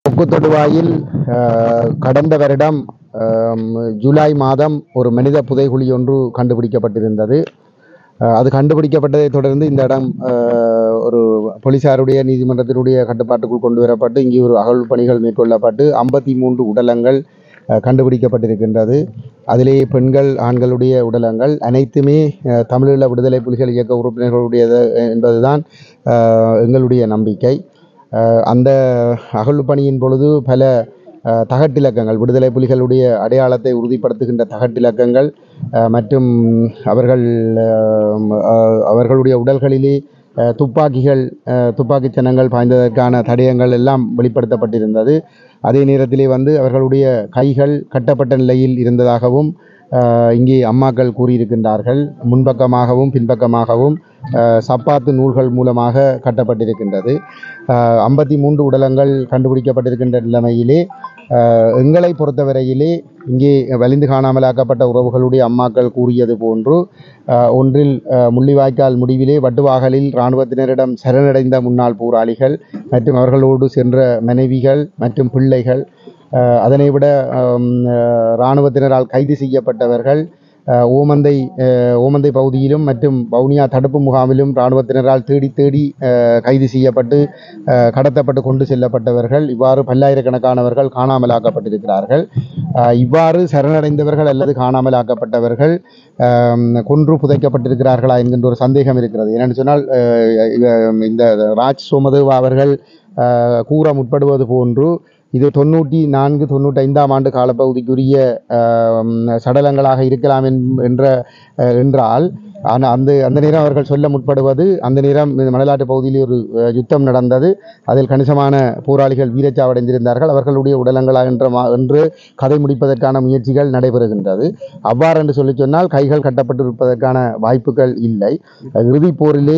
கொக்கு தொடுவாயில் அஹ், கடந்த வருடம் அம், ஜூலை மாதம் ஒரு மனித புதைகுழி ஒன்று கண்டுபிடிக்கப்பட்டிருந்தது அஹ், அது கண்டுபிடிக்கப்பட்டதை தொடர்ந்து இந்த இடம் அஹ், ஒரு போலீசாருடைய நீதிமன்றத்தினுடைய கட்டுப்பாட்டுக்குள் கொண்டு வரப்பட்டு இங்கே ஒரு அகழ்வு பணிகள் மேற்கொள்ளப்பட்டு ஐம்பத்தி மூன்று உடலங்கள் அஹ், கண்டுபிடிக்கப்பட்டிருக்கின்றது அதிலே பெண்கள் ஆண்களுடைய உடலங்கள் அனைத்துமே அஹ், தமிழீழ விடுதலை புலிகள் இயக்க உறுப்பினர்களுடையது என்பதுதான் அஹ், எங்களுடைய நம்பிக்கை அஹ் அந்த அகழ்வு பணியின் பொழுது பல அஹ், தகட்டிலக்கங்கள் விடுதலை புலிகளுடைய அடையாளத்தை உறுதிப்படுத்துகின்ற தகட்டிலக்கங்கள் அஹ், மற்றும் அவர்கள் அஹ், அஹ், அவர்களுடைய உடல்களிலே அஹ், துப்பாக்கிகள் அஹ், துப்பாக்கிச் சின்னங்கள் பாய்ந்ததற்கான தடயங்கள் எல்லாம் வெளிப்படுத்தப்பட்டிருந்தது அதே நேரத்திலே வந்து அவர்களுடைய கைகள் கட்டப்பட்ட நிலையில் இருந்ததாகவும் அஹ், இங்கே அம்மாக்கள் கூறியிருக்கின்றார்கள் முன்பக்கமாகவும் பின்பக்கமாகவும் அஹ், சப்பாத்து நூல்கள் மூலமாக கட்டப்பட்டிருக்கின்றது ஐம்பத்தி மூன்று உடலங்கள் கண்டுபிடிக்கப்பட்டிருக்கின்ற நிலைமையிலே அஹ், எங்களை பொறுத்தவரையிலே இங்கே வலிந்து காணாமலாக்கப்பட்ட உறவுகளுடைய அம்மாக்கள் கூறியது போன்று அஹ், ஒன்றில் அஹ், முள்ளிவாய்க்கால் முடிவிலே வட்டுவாகலில் இராணுவத்தினரிடம் சரணடைந்த முன்னாள் போராளிகள் மற்றும் அவர்களோடு சென்ற மனைவிகள் மற்றும் பிள்ளைகள் அஹ், அதனை விட அம், அஹ், இராணுவத்தினரால் கைது செய்யப்பட்டவர்கள் அஹ், ஓமந்தை அஹ், ஓமந்தை பகுதியிலும் மற்றும் வவுனியா தடுப்பு முகாமிலும் இராணுவத்தினரால் தேடி தேடி அஹ், கைது செய்யப்பட்டு அஹ், கடத்தப்பட்டு கொண்டு செல்லப்பட்டவர்கள் இவ்வாறு பல்லாயிரக்கணக்கானவர்கள் காணாமலாக்கப்பட்டிருக்கிறார்கள் அஹ், இவ்வாறு சரணடைந்தவர்கள் அல்லது காணாமலாக்கப்பட்டவர்கள் ஆம், கொன்று புதைக்கப்பட்டிருக்கிறார்களா என்கின்ற ஒரு சந்தேகம் இருக்கிறது ஏனென்று சொன்னால் அஹ், இவ- இந்த ராஜ் சோமதேவா அவர்கள் அஹ், கூற முற்படுவது போன்று இது தொண்ணூற்றி நான்கு தொண்ணூற்றி ஐந்தாம் ஆண்டு காலப்பகுதிக்குரிய ஆம், சடலங்களாக இருக்கலாம் என்- என்ற அஹ், என்றால் ஆனால் அந்த அந்த நேரம் அவர்கள் சொல்ல முற்படுவது அந்த நேரம் இந்த மணலாட்டு பகுதியில் ஒரு அஹ், யுத்தம் நடந்தது அதில் கணிசமான போராளிகள் வீரச்சாவடைந்திருந்தார்கள் அவர்களுடைய உடலங்களா என்ற மா- என்று கதை முடிப்பதற்கான முயற்சிகள் நடைபெறுகின்றது அவ்வாறு என்று சொல்லி சொன்னால் கைகள் கட்டப்பட்டிருப்பதற்கான வாய்ப்புகள் இல்லை இறுதிப் போரிலே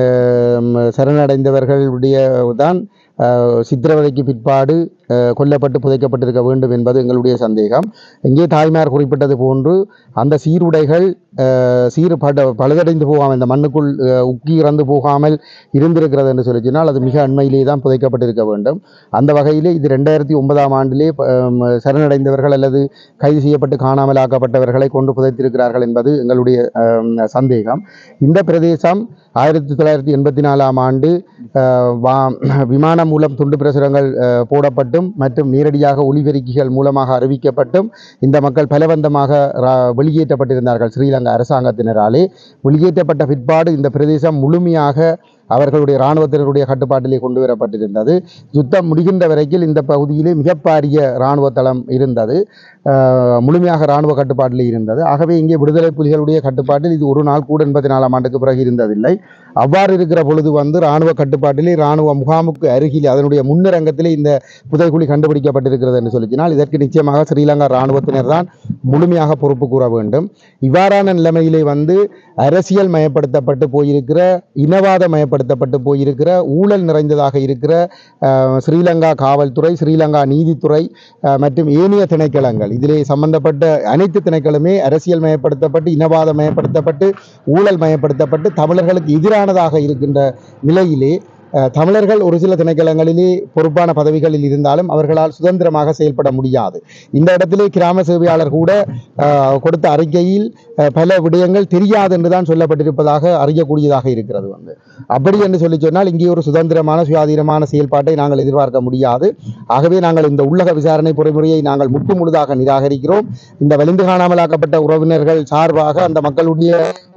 ம், சரணடைந்தவர்களுடைய தான் அஹ், சித்திரவதைக்கு பிற்பாடு அஹ், கொல்லப்பட்டு புதைக்கப்பட்டிருக்க வேண்டும் என்பது எங்களுடைய சந்தேகம் இங்கே தாய்மார் குறிப்பிட்டது போன்று அந்த சீருடைகள் அஹ், சீர் பட பழுதடைந்து போகாமல் இந்த மண்ணுக்குள் அஹ், உக்கி இறந்து போகாமல் இருந்திருக்கிறது என்று சொல்லி சொன்னால் அது மிக அண்மையிலே தான் புதைக்கப்பட்டிருக்க வேண்டும் அந்த வகையிலே இது ரெண்டாயிரத்தி ஒன்பதாம் ஆண்டிலே ப- அம், சரணடைந்தவர்கள் அல்லது கைது செய்யப்பட்டு காணாமல் ஆக்கப்பட்டவர்களை கொண்டு புதைத்திருக்கிறார்கள் என்பது எங்களுடைய அம், சந்தேகம் இந்த பிரதேசம் ஆயிரத்தி தொள்ளாயிரத்தி எண்பத்தி நாலாம் ஆண்டு அஹ், வா- விமானம் மூலம் துண்டு பிரசுரங்கள் அஹ், போடப்பட்டும் மற்றும் நேரடியாக ஒலிபெருக்கிகள் மூலமாக அறிவிக்கப்பட்டும் இந்த மக்கள் பலவந்தமாக ரா- வெளியேற்றப்பட்டிருந்தார்கள் ஸ்ரீலங்கா அரசாங்கத்தினராலே வெளியேற்றப்பட்ட பிற்பாடு இந்த பிரதேசம் முழுமையாக அவர்களுடைய இராணுவத்தினருடைய கட்டுப்பாட்டிலே கொண்டு வரப்பட்டிருந்தது யுத்தம் முடிகின்ற வரைக்கும் இந்த பகுதியிலே மிகப்பாரிய இராணுவ தளம் இருந்தது அஹ், முழுமையாக இராணுவ கட்டுப்பாட்டில் இருந்தது ஆகவே இங்கே விடுதலை புலிகளுடைய கட்டுப்பாட்டில் இது ஒரு நாள் கூட எண்பத்தி நாலாம் ஆண்டுக்கு பிறகு இருந்ததில்லை அவ்வாறு இருக்கிற பொழுது வந்து இராணுவ கட்டுப்பாட்டிலே இராணுவ முகாமுக்கு அருகில் அதனுடைய முன்னிறங்கத்திலே இந்த புதைக்குழி கண்டுபிடிக்கப்பட்டிருக்கிறது என்று சொல்லிச்சினால் இதற்கு நிச்சயமாக ஸ்ரீலங்கா இராணுவத்தினர் தான் முழுமையாக பொறுப்பு கூற வேண்டும் இவ்வாறான நிலைமையிலே வந்து அரசியல் மயப்படுத்தப்பட்டு போயிருக்கிற இனவாத மயப்படுத்தப்பட்டு போயிருக்கிற ஊழல் நிறைந்ததாக இருக்கிற அஹ், ஸ்ரீலங்கா காவல்துறை ஸ்ரீலங்கா நீதித்துறை அஹ், மற்றும் ஏனைய திணைக்களங்கள் இதிலே சம்பந்தப்பட்ட அனைத்து திணைக்களுமே அரசியல் மயப்படுத்தப்பட்டு இனவாத மயப்படுத்தப்பட்டு ஊழல் மயப்படுத்தப்பட்டு தமிழர்களுக்கு எதிரானதாக இருக்கின்ற நிலையிலே அஹ், தமிழர்கள் ஒரு சில திணைக்களங்களிலே பொறுப்பான பதவிகளில் இருந்தாலும் அவர்களால் சுதந்திரமாக செயல்பட முடியாது இந்த இடத்திலே கிராம சேவையாளர் கூட அஹ், கொடுத்த அறிக்கையில் அஹ், பல விடயங்கள் தெரியாது என்று தான் சொல்லப்பட்டிருப்பதாக அறியக்கூடியதாக இருக்கிறது வந்து அப்படி என்று சொல்லி சொன்னால் இங்கே ஒரு சுதந்திரமான சுயாதீனமான செயல்பாட்டை நாங்கள் எதிர்பார்க்க முடியாது ஆகவே நாங்கள் இந்த உள்ளக விசாரணை பொறிமுறையை நாங்கள் முற்று முழுதாக நிராகரிக்கிறோம் இந்த வலிந்து காணாமலாக்கப்பட்ட உறவினர்கள் சார்பாக அந்த மக்களுடைய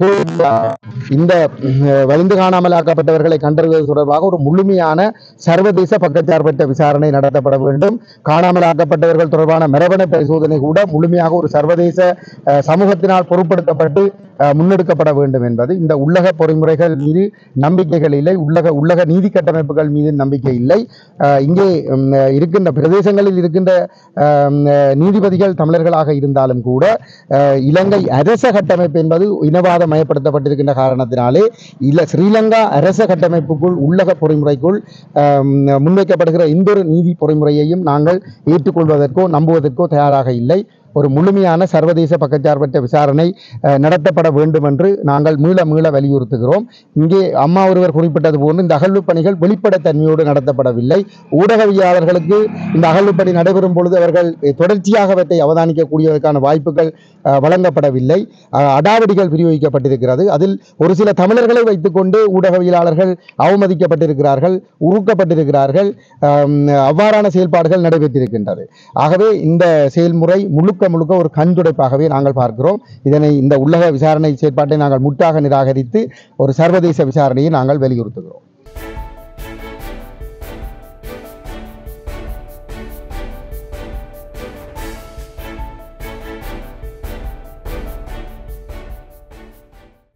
இந்த அஹ், வலிந்து காணாமலாக்கப்பட்டவர்களை கண்டறிவது தொடர்பாக ஒரு முழுமையான சர்வதேச பக்கச்சார்பற்ற விசாரணை நடத்தப்பட வேண்டும் காணாமலாக்கப்பட்டவர்கள் தொடர்பான மரபணு பரிசோதனை கூட முழுமையாக ஒரு சர்வதேச அஹ், சமூகத்தினால் பொருட்படுத்தப்பட்டு அஹ், முன்னெடுக்கப்பட வேண்டும் என்பது இந்த உள்ளக பொறிமுறைகள் மீது நம்பிக்கைகள் இல்லை உள்ளக உள்ளக நீதி கட்டமைப்புகள் மீது நம்பிக்கை இல்லை அஹ், இங்கே ம், இருக்கின்ற பிரதேசங்களில் இருக்கின்ற அஹ், நீதிபதிகள் தமிழர்களாக இருந்தாலும் கூட அஹ், இலங்கை அரச கட்டமைப்பு என்பது இனவாத மயப்படுத்தப்பட்டிருக்கின்ற காரணத்தினாலே இல்ல ஸ்ரீலங்கா அரச கட்டமைப்புக்குள் உள்ளக பொறிமுறைக்குள் ஆம், முன்வைக்கப்படுகிற எந்த ஒரு நீதி பொறிமுறையையும் நாங்கள் ஏற்றுக்கொள்வதற்கோ நம்புவதற்கோ தயாராக இல்லை ஒரு முழுமையான சர்வதேச பக்கச்சார்பற்ற விசாரணை அஹ், நடத்தப்பட வேண்டும் என்று நாங்கள் மீள மீள வலியுறுத்துகிறோம் இங்கே அம்மா ஒருவர் குறிப்பிட்டது போன்று இந்த அகழ்வு பணிகள் வெளிப்படைத்தன்மையோடு நடத்தப்படவில்லை ஊடகவியலாளர்களுக்கு இந்த அகழ்வு பணி நடைபெறும் பொழுது அவர்கள் தொடர்ச்சியாக அவற்றை அவதானிக்கக்கூடியதற்கான வாய்ப்புகள் அஹ், வழங்கப்படவில்லை அஹ், அடாவடிகள் பிரயோகிக்கப்பட்டிருக்கிறது அதில் ஒரு சில தமிழர்களை வைத்துக்கொண்டு ஊடகவியலாளர்கள் அவமதிக்கப்பட்டிருக்கிறார்கள் உருக்கப்பட்டிருக்கிறார்கள் ஆம், அவ்வாறான செயல்பாடுகள் நடைபெற்றிருக்கின்றது ஆகவே இந்த செயல்முறை முழுக்க முழுக்க ஒரு கண்துடைப்பாகவே நாங்கள் பார்க்கிறோம் இதனை இந்த உள்ளக விசாரணை செயற்பாட்டை நாங்கள் முற்றாக நிராகரித்து ஒரு சர்வதேச விசாரணையை நாங்கள் வலியுறுத்துகிறோம்